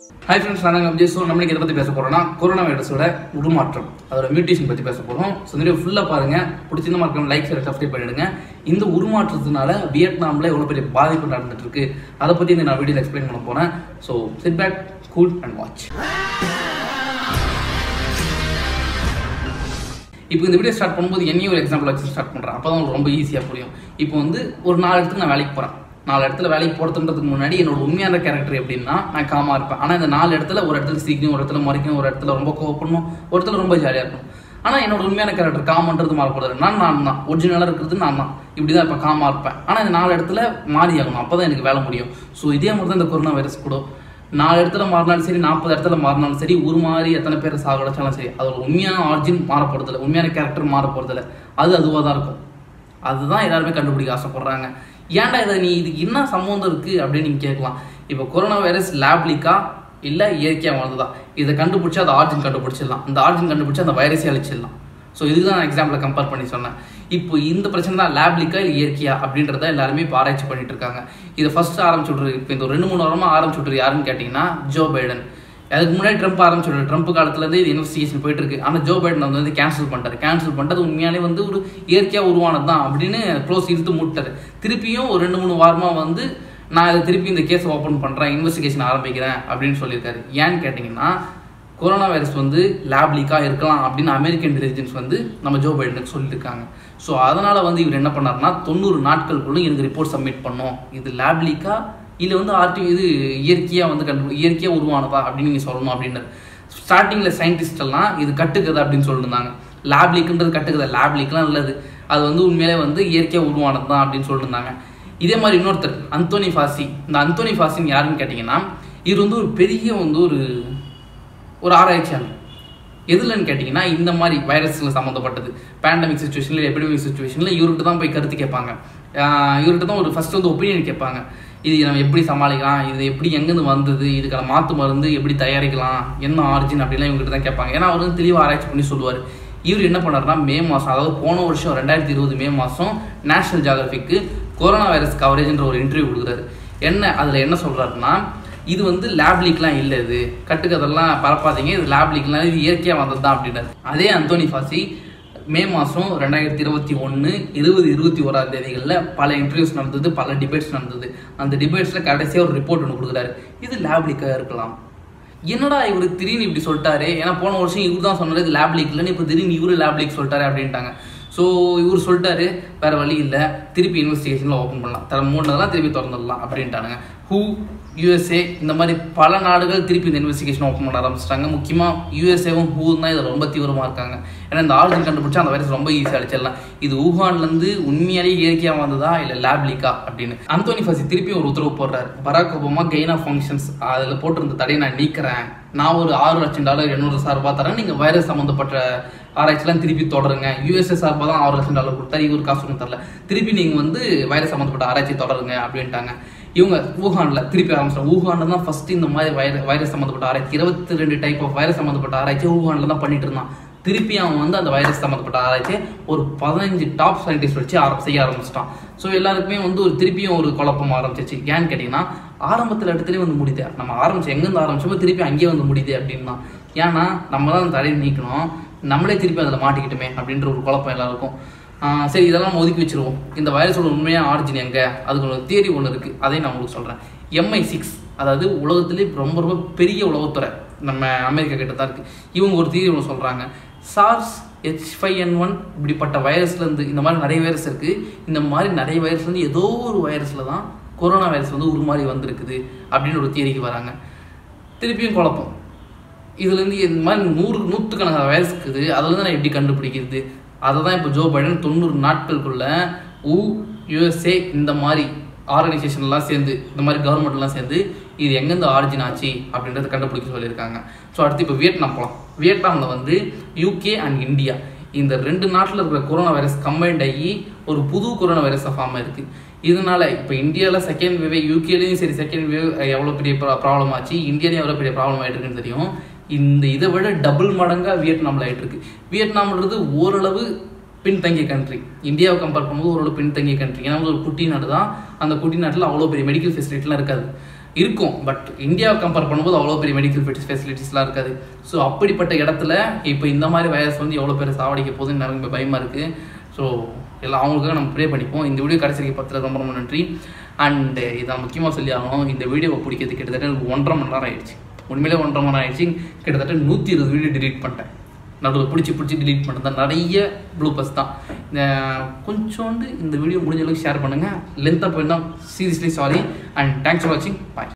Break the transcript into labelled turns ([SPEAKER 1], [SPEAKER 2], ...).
[SPEAKER 1] hi friends நான் Vijay so நம்ம இதை பற்றி பேச போகிறோம்னா கொரோனா வைரஸோட உருமாற்றம் அதோட மியூட்டேஷன் பற்றி பேச போகிறோம் ஸோ இந்த வீடியோ ஃபுல்லாக பாருங்கள் பிடிச்சிருந்த மார்க்கம் லைக் ஷேர் சப்ஸ்கிரைப் பண்ணிடுங்க இந்த உருமாற்றத்தினால வியட்நாமில் எவ்வளோ பெரிய பாதிப்பு நடந்துட்டு இருக்கு அதை பற்றி இந்த நான் வீடியோவில் எக்ஸ்பிளைன் பண்ண போகிறேன் so sit back cool and watch இப்போ இந்த வீடியோ ஸ்டார்ட் பண்ணும்போது என்னையும் ஒரு எக்ஸாம்பிள் வச்சு ஸ்டார்ட் பண்ணுறேன் அப்போ தான் உங்களுக்கு ரொம்ப ஈஸியாக புரியும் இப்போ வந்து ஒரு நாலு இடத்துக்கு நான் வேலைக்கு போகிறேன் நாலு இடத்துல வேலைக்கு போகிறதுன்றதுக்கு முன்னாடி என்னோட உண்மையான கேரக்டர் எப்படின்னா நான் காமா இருப்பேன் ஆனால் இந்த நாலு இடத்துல ஒரு இடத்துல சீக்கிரம் ஒரு இடத்துல மறைக்கணும் ஒரு இடத்துல ரொம்ப கோவப்படணும் ஒரு இடத்துல ரொம்ப ஜாலியாக இருக்கணும் ஆனால் என்னோட உண்மையான கேரக்டர் காமன்றது மாறப்படுறது நான் நான் தான் ஒரிஜினலாக இருக்கிறது நான் தான் இப்படி தான் இப்போ காமா இருப்பேன் ஆனால் இந்த நாலு இடத்துல மாறி ஆகணும் அப்போ தான் எனக்கு வேலை முடியும் ஸோ இதே மாதிரி தான் இந்த கொரோனா வைரஸ் கூட நாலு இடத்துல மாறினாலும் சரி நாற்பது இடத்துல மாறினாலும் சரி ஒரு மாதிரி எத்தனை பேர் சாகடிச்சாலும் சரி அதோட உண்மையான ஆர்ஜின் மாற போகிறதில்ல உண்மையான கேரக்டர் மாற போகிறதில்ல அது அதுவாக தான் இருக்கும் அதுதான் எல்லாருமே கண்டுபிடிக்க ஆசைப்படுறாங்க ஏன்டா இதை நீ இதுக்கு என்ன சம்மந்தம் இருக்குது அப்படின்னு நீங்கள் கேட்கலாம் இப்போ கொரோனா வைரஸ் லேப் லீக்கா இல்லை இயற்கையாக வளர்ந்ததா இதை கண்டுபிடிச்சா அந்த ஆர்ஜின் கண்டுபிடிச்சிடலாம் அந்த ஆர்ஜின் கண்டுபிடிச்சா அந்த வைரஸை அழிச்சிடலாம் ஸோ இதுக்கு தான் நான் எக்ஸாம்பிளை கம்பேர் பண்ணி சொன்னேன் இப்போ இந்த பிரச்சனை தான் லேப் லீக்கா இல்லை இயற்கையா அப்படின்றத எல்லாருமே இப்போ ஆராய்ச்சி பண்ணிட்டு இருக்காங்க இதை ஃபர்ஸ்ட் ஆரம்பிச்சு விட்ரு இப்போ இந்த ஒரு ரெண்டு மூணு வாரமாக ஆரம்பிச்சு விட்ரு யாருன்னு கேட்டிங்கன்னா ஜோ பைடன் அதுக்கு முன்னாடி ட்ரம்ப் ஆரம்பிச்சு விட்ரு ட்ரம்ப் காலத்துலேருந்து இது இன்வெஸ்டிகேஷன் போயிட்டு இருக்கு ஆனால் ஜோ பைடன் வந்து வந்து கேன்சல் பண்ணிட்டாரு கேன்சல் பண்ணிட்டது உண்மையாலே வந்து ஒரு இயற்கையாக உருவானது தான் அப்படின்னு க்ளோஸ் இழுத்து மூட்டாரு திருப்பியும் ஒரு ரெண்டு மூணு வாரமாக வந்து நான் இதை திருப்பி இந்த கேஸ் ஓப்பன் பண்ணுறேன் இன்வெஸ்டிகேஷன் ஆரம்பிக்கிறேன் அப்படின்னு சொல்லியிருக்காரு ஏன்னு கேட்டிங்கன்னா கொரோனா வைரஸ் வந்து லேப் லீக்காக இருக்கலாம் அப்படின்னு அமெரிக்கன் இன்டெலிஜென்ஸ் வந்து நம்ம ஜோ பைடனுக்கு சொல்லியிருக்காங்க ஸோ அதனால் வந்து இவர் என்ன பண்ணாருன்னா தொண்ணூறு நாட்களுக்குள்ள எனக்கு ரிப்போர்ட் சப்மிட் பண்ணோம் இது லேப் லீக்கா இல்லை வந்து ஆர்டி இது இயற்கையாக வந்து கண்டு இயற்கையாக உருவானதா அப்படின்னு நீங்கள் சொல்லணும் அப்படின்றது ஸ்டார்டிங்கில் சயின்டிஸ்ட் எல்லாம் இது கட்டுக்கதை அப்படின்னு சொல்லியிருந்தாங்க லேப் லீக்குன்றது கட்டுக்கதை லேப் லீக்லாம் நல்லது அது வந்து உண்மையிலே வந்து இயற்கையாக உருவானது தான் அப்படின்னு சொல்லியிருந்தாங்க இதே மாதிரி இன்னொருத்தர் அந்தோனி ஃபாசி இந்த அந்தோனி ஃபாசின்னு யாருன்னு கேட்டிங்கன்னா இவர் வந்து ஒரு பெரிய வந்து ஒரு ஒரு ஆராய்ச்சியாளர் எதுலன்னு கேட்டிங்கன்னா இந்த மாதிரி வைரஸில் சம்மந்தப்பட்டது பேண்டமிக் சுச்சுவேஷனில் எபிடமிக் சுச்சுவேஷனில் இவர்கிட்ட தான் போய் கருத்து கேட்பாங்க இவர்கிட்ட தான் ஒரு ஃபஸ்ட் வந்து ஒப்பீனியன் கேட்பாங்க இது நம்ம எப்படி சமாளிக்கலாம் இது எப்படி எங்கேருந்து வந்தது இதுக்கான மாற்று மருந்து எப்படி தயாரிக்கலாம் என்ன ஆரிஜின் அப்படிலாம் இவங்ககிட்ட தான் கேட்பாங்க ஏன்னா அவர் வந்து தெளிவாக ஆராய்ச்சி பண்ணி சொல்லுவார் இவர் என்ன பண்ணாருன்னா மே மாதம் அதாவது போன வருஷம் ரெண்டாயிரத்தி இருபது மே மாதம் நேஷனல் ஜியாகிரபிக்கு கொரோனா வைரஸ் கவரேஜ்ன்ற ஒரு இன்டர்வியூ கொடுக்குறாரு என்ன அதில் என்ன சொல்கிறாருன்னா இது வந்து லேப் லீக்லாம் இல்லை இது கட்டுக்கதெல்லாம் பரப்பாதீங்க இது லேப் லீக்லாம் இது இயற்கையாக வந்தது தான் அப்படின்னாரு அதே அந்தோனி ஃபாசி மே மாதம் ரெண்டாயிரத்தி இருபத்தி ஒன்று இருபது இருபத்தி ஓராம் தேதிகளில் பல இன்டர்வியூஸ் நடந்தது பல டிபேட்ஸ் நடந்தது அந்த டிபேட்ஸில் கடைசியாக ஒரு ரிப்போர்ட் ஒன்று கொடுக்குறாரு இது லேப் லீக்காக இருக்கலாம் என்னடா இவர் திடீர்னு இப்படி சொல்லிட்டாரு ஏன்னா போன வருஷம் இவர் தான் சொன்னார் இது லேப் லீக் இல்லைன்னு இப்போ திடீர்னு இவரு லேப் லீக் சொல்லிட்டாரு அப்படின்ட்டாங்க ஸோ இவர் சொல்லிட்டாரு வேற வழி இல்லை திருப்பி இன்வெஸ்டிகேஷனில் ஓப்பன் பண்ணலாம் தர மூணுதெல்லாம் திருப்பி திறந்துடலாம் அப்படின்ட்டானுங்க ஹூ யூஎஸ்ஏ இந்த மாதிரி பல நாடுகள் திருப்பி இந்த இன்வெஸ்டிகேஷன் ஓப்பன் பண்ண ஆரம்பிச்சிட்டாங்க முக்கியமாக யூஎஸ்ஏவும் ஹூ தான் இதில் ரொம்ப தீவிரமாக இருக்காங்க ஏன்னா இந்த ஆர்ஜின் கண்டுபிடிச்சா அந்த வைரஸ் ரொம்ப ஈஸியாக அடிச்சிடலாம் இது ஊஹான்லேருந்து உண்மையாலேயே இயற்கையாக வந்ததா இல்லை லேப் லீக்கா அப்படின்னு அந்தோனி ஃபசி திருப்பி ஒரு உத்தரவு போடுறாரு Barack Obama gain of functions அதில் போட்டிருந்த தடையை நான் நீக்கிறேன் நான் ஒரு ஆறு லட்சம் டாலர் எண்ணூறு சார்பாக தரேன் நீங்கள் வைரஸ் சம்மந்தப்பட்ட ஆராய்ச்சிலாம் திருப்பி தொடருங்க யூஎஸ்ஏ சார்பாக தான் ஆறு லட்சம் டாலர் கொடுத்தாரு இவர் காசு ஒன்றும் தரல திருப்பி நீங்கள் வந்து வைரஸ் சம்மந்தப்பட்ட ஆராய்ச்சி தொடருங்க அப்படின்ட்டாங்க இவங்க ஊஹானில் திருப்பி ஆரம்பிச்சிட்டாங்க ஊஹானில் தான் ஃபஸ்ட்டு இந்த மாதிரி வைர வைரஸ் சம்மந்தப்பட்ட ஆராய்ச்சி இருபத்தி ரெண்டு டைப் ஆஃப் வைரஸ் சம்மந்தப்பட்ட ஆராய்ச்சி ஊஹானில் தான் பண்ணிட்டு இருந்தான் திருப்பி அவன் வந்து அந்த வைரஸ் சம்மந்தப்பட்ட ஆராய்ச்சி ஒரு பதினஞ்சு டாப் சயின்டிஸ்ட் வச்சு ஆர செய்ய ஆரம்பிச்சிட்டான் ஸோ எல்லாருக்குமே வந்து ஒரு திருப்பியும் ஒரு குழப்பம் ஆரம்பிச்சிச்சு ஏன்னு கேட்டிங்கன்னா ஆரம்பத்தில் இடத்துலேயே வந்து முடியுது நம்ம ஆரம்பிச்சு எங்கேருந்து ஆரம்பிச்சோமோ திருப்பி அங்கேயே வந்து முடியுது அப்படின்னா ஏன்னா நம்ம தான் அந்த தடையை நீக்கணும் நம்மளே திருப்பி அதில் மாட்டிக்கிட்டுமே அப்படின்ற ஒரு குழப்பம் எல்லாருக்கும் சரி இதெல்லாம் நம்ம ஒதுக்கி வச்சிருவோம் இந்த வைரஸோட உண்மையான ஆரிஜின் எங்கே அதுக்கு ஒரு தியரி ஒன்று இருக்குது அதையும் நான் உங்களுக்கு சொல்கிறேன் எம்ஐ சிக்ஸ் அதாவது உலகத்திலே ரொம்ப ரொம்ப பெரிய உளவுத்துறை நம்ம அமெரிக்கா கிட்ட தான் இருக்குது இவங்க ஒரு தியரி ஒன்று சொல்கிறாங்க SARS H five N one இப்படிப்பட்ட வைரஸ்லேருந்து இந்த மாதிரி நிறைய வைரஸ் இருக்குது இந்த மாதிரி நிறைய வைரஸ்லேருந்து ஏதோ ஒரு வைரஸில் தான் கொரோனா வைரஸ் வந்து உருமாறி வந்திருக்குது அப்படின்னு ஒரு தியரிக்கு வராங்க திருப்பியும் குழப்பம் இதுலேருந்து இந்த மாதிரி நூறு நூற்றுக்கணக்கான வைரஸ் இருக்குது அதுலேருந்து நான் எப்படி கண்டுபிடிக்கிறது அதை தான் இப்போ ஜோ பைடன் தொண்ணூறு நாட்களுக்குள்ள ஊ யூஎஸ்ஏ இந்த மாதிரி ஆர்கனைசேஷன்லாம் சேர்ந்து இந்த மாதிரி கவர்மெண்ட்லாம் சேர்ந்து இது எங்கேருந்து ஆரிஜின் ஆச்சு அப்படின்றத கண்டுபிடிக்க சொல்லியிருக்காங்க ஸோ அடுத்து இப்போ வியட்நாம் போகலாம் வியட்நாமில் வந்து யூகே அண்ட் இந்தியா இந்த ரெண்டு நாட்டில் இருக்கிற கொரோனா வைரஸ் கம்பைண்ட் ஆகி ஒரு புது கொரோனா வைரஸாக ஃபார்ம் ஆயிருக்கு இதனால இப்போ இந்தியாவில் செகண்ட் வேவ் யூகேலையும் சரி செகண்ட் வேவ் எவ்வளோ பெரிய ப்ராப்ளம் ஆச்சு இந்தியாலையும் எவ்வளோ பெரிய ப்ராப்ளம் ஆகிட்டு இருக்குன்னு தெரியும் இந்த இதை விட டபுள் மடங்காக வியட்நாமில் ஆகிட்டு இருக்கு வியட்நாம்ன்றது ஓரளவு பின்தங்கிய கண்ட்ரி இந்தியாவை கம்பேர் பண்ணும்போது ஓரளவு பின்தங்கிய கண்ட்ரி ஏன்னா ஒரு குட்டி நாடு தான் அந்த குட்டி நாட்டில் அவ்வளோ பெரிய மெடிக்கல் ஃபெசிலிட்டிலாம் இருக்காது இருக்கும் பட் இந்தியாவை கம்பேர் பண்ணும்போது அவ்வளோ பெரிய மெடிக்கல் ஃபெசிலிட்டிஸ்லாம் இருக்காது ஸோ அப்படிப்பட்ட இடத்துல இப்போ இந்த மாதிரி வைரஸ் வந்து எவ்வளோ பேர் சாவடிக்க போகுதுன்னு எனக்கு பயமாக இருக்குது ஸோ எல்லாம் அவங்களுக்காக நம்ம ப்ரே பண்ணிப்போம் இந்த வீடியோ கடைசிக்கு பத்தில் ரொம்ப ரொம்ப நன்றி அண்டு இதை முக்கியமாக சொல்லி ஆகணும் இந்த வீடியோவை பிடிக்கிறது கிட்டத்தட்ட எனக்கு ஒன்றரை மணி நேரம் ஆயிடுச்சு உண்மையிலே ஒன்றரை மணி நேரம் ஆயிடுச்சு கிட்டத்தட்ட நூற்றி இருபது வீடியோ delete பண்ணிட்டேன் நடுவில் பிடிச்சி பிடிச்சி delete பண்ணிட்டு தான் நிறைய ப்ளூபஸ் தான் இந்த கொஞ்சோண்டு இந்த வீடியோ முடிஞ்ச அளவுக்கு ஷேர் பண்ணுங்கள் லென்த்தாக போயிருந்தால் seriously sorry and thanks for வாட்சிங் பாய்